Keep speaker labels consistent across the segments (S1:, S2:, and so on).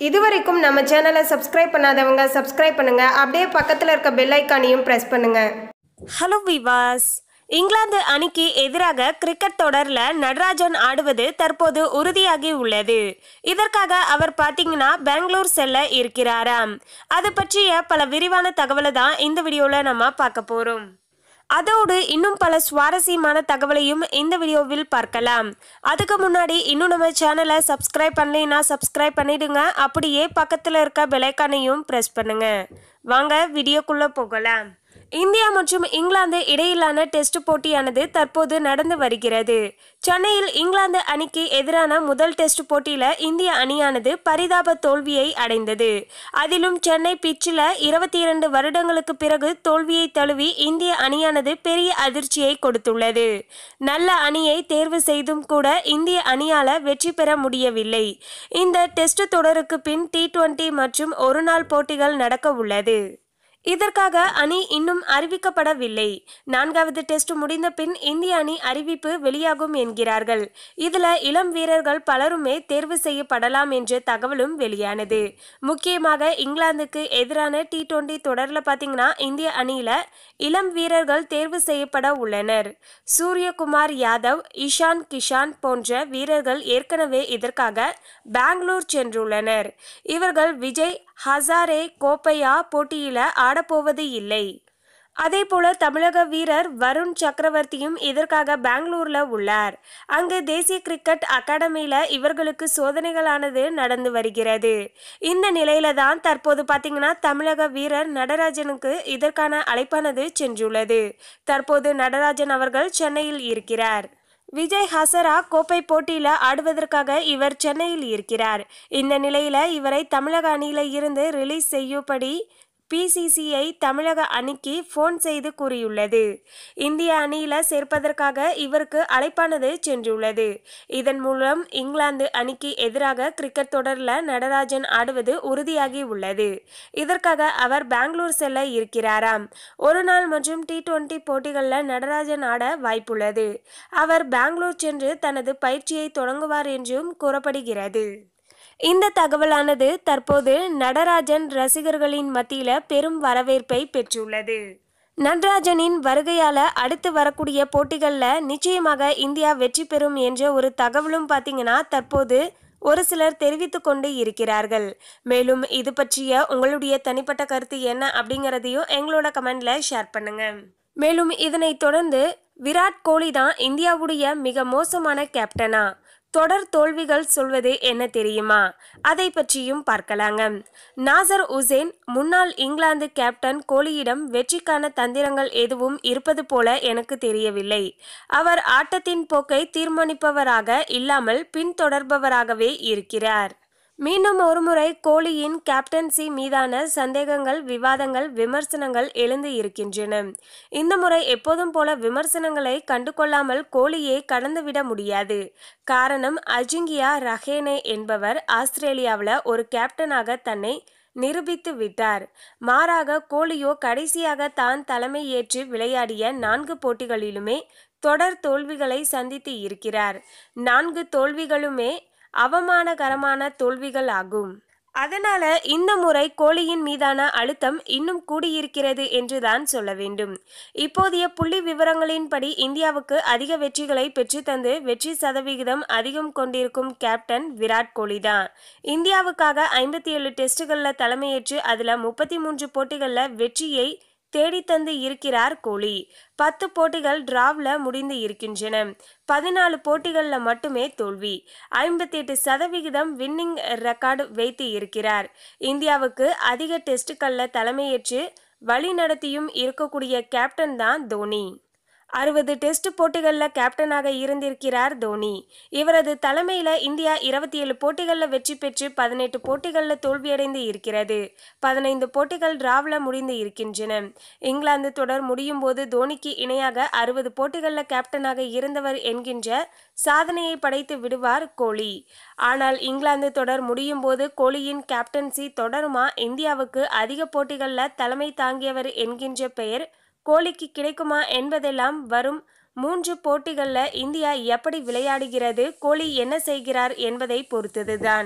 S1: இதுவரைக்கும் நம்ம சேனலை சப்ஸ்கிரைப் பண்ணாதவங்க சப்ஸ்கிரைப் பண்ணுங்க அப்படியே பக்கத்தில் இருக்க பெல் ஐக்கானையும் ப்ரெஸ் பண்ணுங்க
S2: ஹலோ விவாஸ் இங்கிலாந்து அணிக்கு எதிராக கிரிக்கெட் தொடரில் நடராஜன் ஆடுவது தற்போது உறுதியாகி உள்ளது இதற்காக அவர் பார்த்தீங்கன்னா பெங்களூர் செல்ல இருக்கிறாராம் அது பற்றிய பல விரிவான தகவலை தான் இந்த வீடியோவில் நம்ம பார்க்க போகிறோம் அதோடு இன்னும் பல சுவாரஸ்யமான தகவலையும் இந்த வீடியோவில் பார்க்கலாம் அதுக்கு முன்னாடி இன்னும் நம்ம சேனலை சப்ஸ்கிரைப் பண்ணலைன்னா சப்ஸ்கிரைப் பண்ணிடுங்க அப்படியே பக்கத்தில் இருக்க பெலைக்கானையும் ப்ரெஸ் பண்ணுங்க வாங்க வீடியோக்குள்ளே போகலாம் இந்தியா மற்றும் இங்கிலாந்து இடையிலான டெஸ்ட் போட்டியானது தற்போது நடந்து வருகிறது சென்னையில் இங்கிலாந்து அணிக்கு எதிரான முதல் டெஸ்ட் போட்டியில இந்திய அணியானது பரிதாப தோல்வியை அடைந்தது அதிலும் சென்னை பிச்சில் இருபத்தி இரண்டு வருடங்களுக்கு பிறகு தோல்வியை தழுவி இந்திய அணியானது பெரிய அதிர்ச்சியை கொடுத்துள்ளது நல்ல அணியை தேர்வு செய்தும் கூட இந்திய அணியால வெற்றி பெற முடியவில்லை இந்த டெஸ்ட் தொடருக்கு பின் டி டுவெண்டி மற்றும் ஒருநாள் போட்டிகள் நடக்க உள்ளது இதற்காக அணி இன்னும் அறிவிக்கப்படவில்லை நான்காவது டெஸ்ட் முடிந்த பின் இந்திய அணி அறிவிப்பு வெளியாகும் என்கிறார்கள் இதுல இளம் வீரர்கள் பலருமே தேர்வு செய்யப்படலாம் என்ற தகவலும் வெளியானது முக்கியமாக இங்கிலாந்துக்கு எதிரான டி டுவெண்டி தொடர்ல பாத்தீங்கன்னா இந்திய அணியில இளம் வீரர்கள் தேர்வு செய்யப்பட உள்ளனர் சூரியகுமார் யாதவ் இஷான் கிஷான் போன்ற வீரர்கள் ஏற்கனவே இதற்காக பெங்களூர் சென்றுள்ளனர் இவர்கள் விஜய் ஹசாரே கோப்பையா போட்டியில ஆடப்போவது இல்லை அதே போல தமிழக வீரர் வருண் சக்கரவர்த்தியும் இதற்காக பெங்களூர்ல உள்ளார் அங்கு தேசிய கிரிக்கெட் அகாடமியில இவர்களுக்கு சோதனைகளானது நடந்து வருகிறது இந்த நிலையில தான் தற்போது பாத்தீங்கன்னா தமிழக வீரர் நடராஜனுக்கு இதற்கான அழைப்பானது சென்றுள்ளது தற்போது நடராஜன் அவர்கள் சென்னையில் இருக்கிறார் விஜய் ஹசரா கோப்பை போட்டியில ஆடுவதற்காக இவர் சென்னையில் இருக்கிறார் இந்த நிலையில இவரை தமிழக அணியில இருந்து ரிலீஸ் செய்யும்படி பிசிசிஐ தமிழக அணிக்கு ஃபோன் செய்து கூறியுள்ளது இந்திய அணியில சேர்ப்பதற்காக இவருக்கு அழைப்பானது சென்றுள்ளது இதன் மூலம் இங்கிலாந்து அணிக்கு எதிராக கிரிக்கெட் தொடரில் நடராஜன் ஆடுவது உறுதியாகி உள்ளது இதற்காக அவர் பெங்களூர் செல்ல இருக்கிறாராம் ஒரு நாள் மற்றும் டி டுவெண்டி போட்டிகளில் நடராஜன் ஆட வாய்ப்புள்ளது அவர் பெங்களூர் சென்று தனது பயிற்சியை தொடங்குவார் என்றும் கூறப்படுகிறது இந்த தகவலானது தற்போது நடராஜன் ரசிகர்களின் மத்தியில பெரும் வரவேற்பை பெற்றுள்ளது நடராஜனின் வருகையால அடுத்து வரக்கூடிய போட்டிகளில் நிச்சயமாக இந்தியா வெற்றி பெறும் என்ற ஒரு தகவலும் பார்த்தீங்கன்னா தற்போது ஒரு சிலர் தெரிவித்து கொண்டு இருக்கிறார்கள் மேலும் இது பற்றிய உங்களுடைய தனிப்பட்ட கருத்து என்ன அப்படிங்கிறதையும் எங்களோட கமெண்ட்ல ஷேர் பண்ணுங்க மேலும் இதனைத் தொடர்ந்து விராட் கோலி தான் இந்தியாவுடைய மிக மோசமான கேப்டனா தொடர் தோல்விகள் சொல்வது என்ன தெரியுமா அதை பற்றியும் பார்க்கலாங்க நாசர் உசேன் முன்னாள் இங்கிலாந்து கேப்டன் கோலியிடம் வெற்றிக்கான தந்திரங்கள் எதுவும் இருப்பது போல எனக்கு தெரியவில்லை அவர் ஆட்டத்தின் போக்கை தீர்மானிப்பவராக இல்லாமல் பின்தொடர்பவராகவே இருக்கிறார் மீண்டும் ஒருமுறை கோலியின் கேப்டன்சி மீதான சந்தேகங்கள் விவாதங்கள் விமர்சனங்கள் எழுந்து இருக்கின்றன இந்த முறை எப்போதும் போல விமர்சனங்களை கண்டுகொள்ளாமல் கோலியை கடந்துவிட முடியாது காரணம் அஜிங்கியா ரஹேனே என்பவர் ஆஸ்திரேலியாவில் ஒரு கேப்டனாக தன்னை நிரூபித்து விட்டார் மாறாக கோலியோ கடைசியாக தான் தலைமை ஏற்று விளையாடிய நான்கு போட்டிகளிலுமே தொடர் தோல்விகளை சந்தித்து இருக்கிறார் நான்கு தோல்விகளுமே அவமானகரமான தோல்விகள் ஆகும் அதனால இந்த முறை கோலியின் மீதான அழுத்தம் இன்னும் கூடியிருக்கிறது என்றுதான் சொல்ல வேண்டும் இப்போதைய புள்ளி விவரங்களின்படி இந்தியாவுக்கு அதிக வெற்றிகளை பெற்றுத்தந்து வெற்றி சதவிகிதம் அதிகம் கொண்டிருக்கும் கேப்டன் விராட் கோலி தான் இந்தியாவுக்காக ஐம்பத்தி ஏழு டெஸ்ட்டுகளில் தலைமையேற்று அதில் முப்பத்தி மூன்று போட்டிகளில் வெற்றியை தேடித்தந்து இருக்கிறார் கோலி பத்து போட்டிகள் டிராவில் முடிந்து இருக்கின்றன பதினாலு போட்டிகளில் மட்டுமே தோல்வி ஐம்பத்தி எட்டு சதவிகிதம் வின்னிங் ரெக்கார்டு வைத்து இருக்கிறார் இந்தியாவுக்கு அதிக டெஸ்ட்டுகளில் தலைமையேற்று வழி நடத்தியும் இருக்கக்கூடிய கேப்டன் தான் தோனி அறுபது டெஸ்ட் போட்டிகளில் கேப்டனாக இருந்திருக்கிறார் தோனி இவரது தலைமையில் இந்தியா இருபத்தி ஏழு போட்டிகளில் வெற்றி பெற்று பதினெட்டு போட்டிகளில் தோல்வியடைந்து இருக்கிறது பதினைந்து போட்டிகள் டிராவில் முடிந்து இருக்கின்றன இங்கிலாந்து தொடர் முடியும் போது தோனிக்கு இணையாக அறுபது போட்டிகளில் கேப்டனாக இருந்தவர் என்கின்ற சாதனையை படைத்து விடுவார் கோலி ஆனால் இங்கிலாந்து தொடர் முடியும் போது கோலியின் கேப்டன்சி தொடருமா இந்தியாவுக்கு அதிக போட்டிகளில் தலைமை தாங்கியவர் என்கின்ற பெயர் கோலிக்கு கிடைக்குமா என்பதெல்லாம் வரும் மூன்று போட்டிகளில் இந்தியா எப்படி விளையாடுகிறது கோலி என்ன செய்கிறார் என்பதை பொறுத்ததுதான்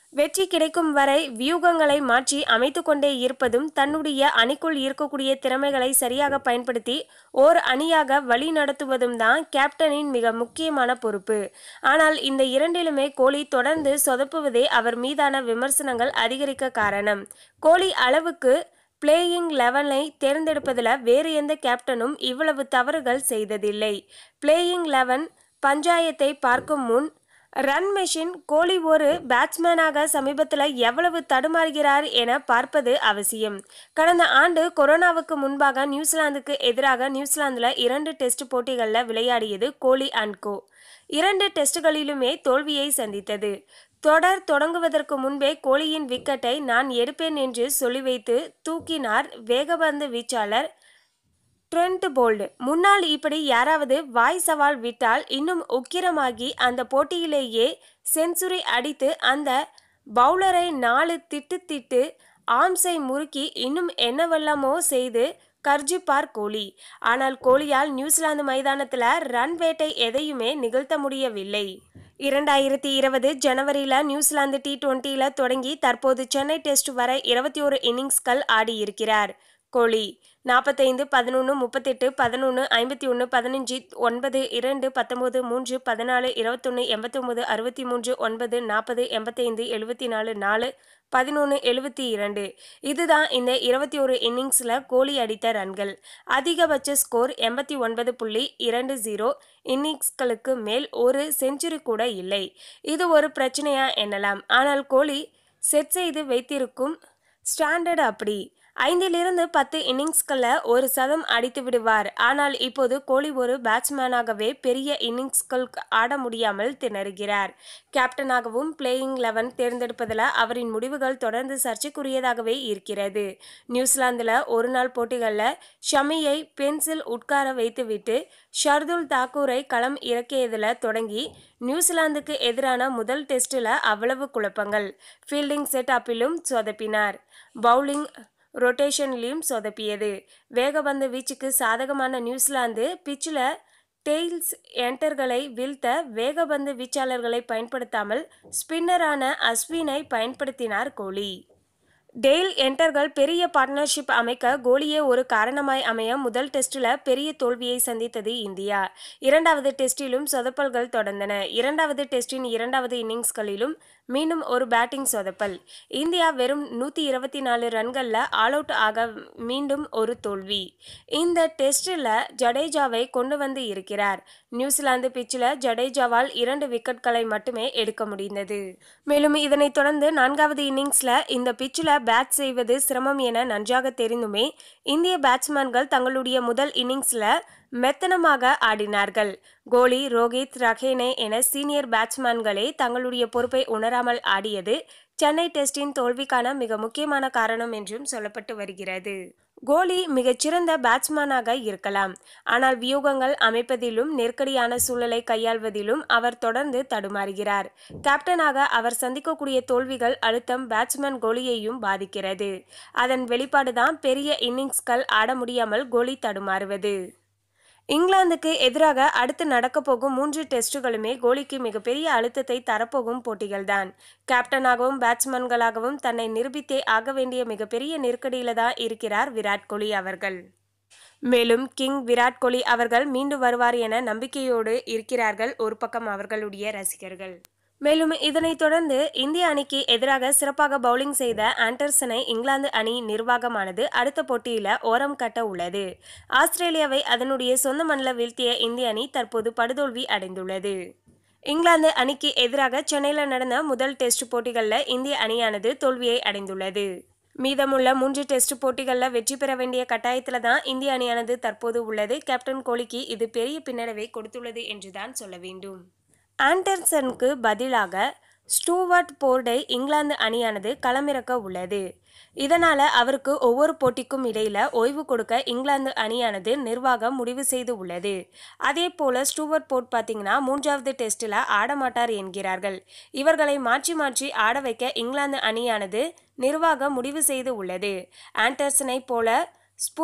S2: வெற்றி கிடைக்கும் வரை வியூகங்களை மாற்றி அமைத்து கொண்டே இருப்பதும் தன்னுடைய அணிக்குள் இருக்கக்கூடிய திறமைகளை சரியாக பயன்படுத்தி ஓர் அணியாக வழி நடத்துவதும் தான் கேப்டனின் மிக முக்கியமான பொறுப்பு ஆனால் இந்த இரண்டிலுமே கோலி தொடர்ந்து சொதப்புவதே அவர் மீதான விமர்சனங்கள் அதிகரிக்க காரணம் கோலி அளவுக்கு பிளேயிங் லெவனை தேர்ந்தெடுப்பதில் வேறு எந்த கேப்டனும் இவ்வளவு தவறுகள் செய்ததில்லை பிளேயிங் லெவன் பஞ்சாயத்தை பார்க்கும் முன் ரன் மெஷின் கோலி ஒரு பேட்ஸ்மேனாக சமீபத்தில் எவ்வளவு தடுமாறுகிறார் என பார்ப்பது அவசியம் கடந்த ஆண்டு கொரோனாவுக்கு முன்பாக நியூசிலாந்துக்கு எதிராக நியூசிலாந்தில் இரண்டு டெஸ்ட் போட்டிகளில் விளையாடியது கோலி அண்ட் கோ இரண்டு டெஸ்டுகளிலுமே தோல்வியை சந்தித்தது தொடர் தொடங்குவதற்கு முன்பே கோலியின் விக்கெட்டை நான் எடுப்பேன் என்று சொல்லி வைத்து தூக்கினார் வேகபந்து வீச்சாளர் ட்ரெண்ட் போல்டு முன்னால் இப்படி யாராவது வாய் சவால் விட்டால் இன்னும் உக்கிரமாகி அந்த போட்டியிலேயே செஞ்சுரி அடித்து அந்த பவுலரை நாலு திட்டு திட்டு ஆம்ஸை முறுக்கி இன்னும் என்னவெல்லாமோ செய்து கர்ஜிப்பார் கோலி ஆனால் கோலியால் நியூசிலாந்து மைதானத்தில் ரன் வேட்டை எதையுமே நிகழ்த்த முடியவில்லை இரண்டாயிரத்தி இருபது ஜனவரியில் நியூசிலாந்து டி டுவெண்ட்டியில் தொடங்கி தற்போது சென்னை டெஸ்ட் வரை இருபத்தி ஒரு இன்னிங்ஸ்கள் ஆடியிருக்கிறார் கோலி நாற்பத்தைந்து பதினொன்று முப்பத்தெட்டு பதினொன்று ஐம்பத்தி ஒன்று பதினஞ்சு ஒன்பது இரண்டு பத்தொம்போது மூன்று பதினாலு இருபத்தொன்று எண்பத்தொம்போது அறுபத்தி மூன்று ஒன்பது நாற்பது எண்பத்தைந்து எழுபத்தி நாலு நாலு பதினொன்று எழுபத்தி இரண்டு இதுதான் இந்த இருபத்தி ஒரு இன்னிங்ஸில் கோலி அடித்த ரன்கள் அதிகபட்ச ஸ்கோர் எண்பத்தி ஒன்பது புள்ளி இரண்டு ஜீரோ இன்னிங்ஸ்களுக்கு மேல் ஒரு செஞ்சுரி கூட இல்லை இது ஒரு பிரச்சனையா என்னலாம் ஆனால் கோலி செட் செய்து வைத்திருக்கும் ஸ்டாண்டர்ட் அப்படி ஐந்திலிருந்து பத்து இன்னிங்ஸ்களில் ஒரு சதம் அடித்து விடுவார் ஆனால் இப்போது கோலி ஒரு பேட்ஸ்மேனாகவே பெரிய இன்னிங்ஸ்கள் ஆட முடியாமல் திணறுகிறார் கேப்டனாகவும் பிளேயிங் லெவன் தேர்ந்தெடுப்பதில் அவரின் முடிவுகள் தொடர்ந்து சர்ச்சைக்குரியதாகவே இருக்கிறது நியூசிலாந்தில் ஒரு நாள் போட்டிகளில் ஷமியை பென்சில் உட்கார வைத்துவிட்டு ஷர்துல் தாக்கூரை களம் இறக்கியதில் தொடங்கி நியூசிலாந்துக்கு எதிரான முதல் டெஸ்டில் அவ்வளவு குழப்பங்கள் ஃபீல்டிங் செட்டப்பிலும் சொதப்பினார் பவுலிங் ரொட்டேஷன்லையும் சொதப்பியது வேகபந்து வீச்சுக்கு சாதகமான நியூசிலாந்து பிச்சில் டெய்ல்ஸ் என்டர்களை வீழ்த்த வேகபந்து வீச்சாளர்களை பயன்படுத்தாமல் ஸ்பின்னரான அஸ்வினை பயன்படுத்தினார் கோலி டெய்ல் என்டர்கள் பெரிய பார்ட்னர்ஷிப் அமைக்க கோலியே ஒரு காரணமாய் அமைய முதல் டெஸ்டில் பெரிய தோல்வியை சந்தித்தது இந்தியா இரண்டாவது டெஸ்டிலும் சொதப்பல்கள் தொடர்ந்தன இரண்டாவது டெஸ்டின் இரண்டாவது இன்னிங்ஸ்களிலும் மீண்டும் ஒரு பேட்டிங் சொதப்பல் இந்தியா வெறும் நூற்றி இருபத்தி நாலு ரன்களில் ஆல் அவுட் ஆக மீண்டும் ஒரு தோல்வி இந்த டெஸ்டில் ஜடேஜாவை கொண்டு வந்து இருக்கிறார் நியூசிலாந்து பிச்சில் ஜடேஜாவால் இரண்டு விக்கெட்களை மட்டுமே எடுக்க முடிந்தது மேலும் இதனைத் தொடர்ந்து நான்காவது இன்னிங்ஸில் இந்த பிச்சில் பேட் செய்வது சிரமம் என நன்றாக தெரிந்துமே இந்திய பேட்ஸ்மேன்கள் தங்களுடைய முதல் இன்னிங்ஸில் மெத்தனமாக ஆடினார்கள் கோலி ரோஹித் ரஹேனே என சீனியர் பேட்ஸ்மேன்களே தங்களுடைய பொறுப்பை உணராமல் ஆடியது சென்னை டெஸ்டின் தோல்விக்கான மிக முக்கியமான காரணம் என்றும் சொல்லப்பட்டு வருகிறது கோலி மிகச்சிறந்த பேட்ஸ்மேனாக இருக்கலாம் ஆனால் வியூகங்கள் அமைப்பதிலும் நெருக்கடியான சூழலை கையாள்வதிலும் அவர் தொடர்ந்து தடுமாறுகிறார் கேப்டனாக அவர் சந்திக்கக்கூடிய தோல்விகள் அழுத்தம் பேட்ஸ்மேன் கோலியையும் பாதிக்கிறது அதன் வெளிப்பாடுதான் பெரிய இன்னிங்ஸ்கள் ஆட முடியாமல் கோலி தடுமாறுவது இங்கிலாந்துக்கு எதிராக அடுத்து நடக்கப் போகும் மூன்று டெஸ்டுகளுமே கோலிக்கு மிகப்பெரிய அழுத்தத்தை தரப்போகும் போட்டிகள்தான் கேப்டனாகவும் பேட்ஸ்மேன்களாகவும் தன்னை நிரூபித்தே ஆக வேண்டிய மிகப்பெரிய நெருக்கடியில தான் இருக்கிறார் விராட் கோலி அவர்கள் மேலும் கிங் விராட் கோலி அவர்கள் மீண்டு வருவார் என நம்பிக்கையோடு இருக்கிறார்கள் ஒரு பக்கம் அவர்களுடைய ரசிகர்கள் மேலும் இதனைத் தொடர்ந்து இந்திய அணிக்கு எதிராக சிறப்பாக பவுலிங் செய்த ஆண்டர்சனை இங்கிலாந்து அணி நிர்வாகமானது அடுத்த போட்டியில ஓரம் கட்ட உள்ளது ஆஸ்திரேலியாவை அதனுடைய சொந்த மண்ணில் வீழ்த்திய இந்திய அணி தற்போது படுதோல்வி அடைந்துள்ளது இங்கிலாந்து அணிக்கு எதிராக சென்னையில் நடந்த முதல் டெஸ்ட் போட்டிகளில் இந்திய அணியானது தோல்வியை அடைந்துள்ளது மீதமுள்ள மூன்று டெஸ்ட் போட்டிகளில் வெற்றி பெற வேண்டிய கட்டாயத்தில் தான் இந்திய அணியானது தற்போது உள்ளது கேப்டன் கோலிக்கு இது பெரிய பின்னடைவை கொடுத்துள்ளது என்றுதான் சொல்ல வேண்டும் ஆண்டர்சனுக்கு பதிலாக ஸ்டூவர்ட் போர்டை இங்கிலாந்து அணியானது களமிறக்க உள்ளது இதனால அவருக்கு ஒவ்வொரு போட்டிக்கும் இடையில ஓய்வு கொடுக்க இங்கிலாந்து அணியானது நிர்வாகம் முடிவு செய்து உள்ளது அதே போல ஸ்டூவர்ட் போர்ட் பார்த்தீங்கன்னா மூன்றாவது டெஸ்டில் ஆடமாட்டார் என்கிறார்கள் இவர்களை மாற்றி மாற்றி ஆட வைக்க இங்கிலாந்து அணியானது நிர்வாகம் முடிவு செய்து உள்ளது ஆண்டர்சனை போல ஸ்பூ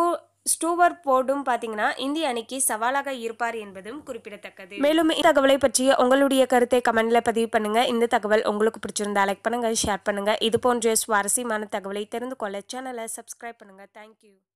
S2: ஸ்டூவர் போர்டும் பார்த்தீங்கன்னா இந்திய அணிக்கு சவாலாக இருப்பார் என்பதும் குறிப்பிடத்தக்கது மேலும் இந்த தகவலை பற்றி உங்களுடைய கருத்தை கமெண்ட்ல பதிவு பண்ணுங்க இந்த தகவல் உங்களுக்கு பிடிச்சிருந்தா லைக் பண்ணுங்க ஷேர் பண்ணுங்க இது போன்ற சுவாரஸ்யமான தகவலை தெரிந்து கொள்ள சேனலை சப்ஸ்கிரைப் பண்ணுங்க தேங்க்யூ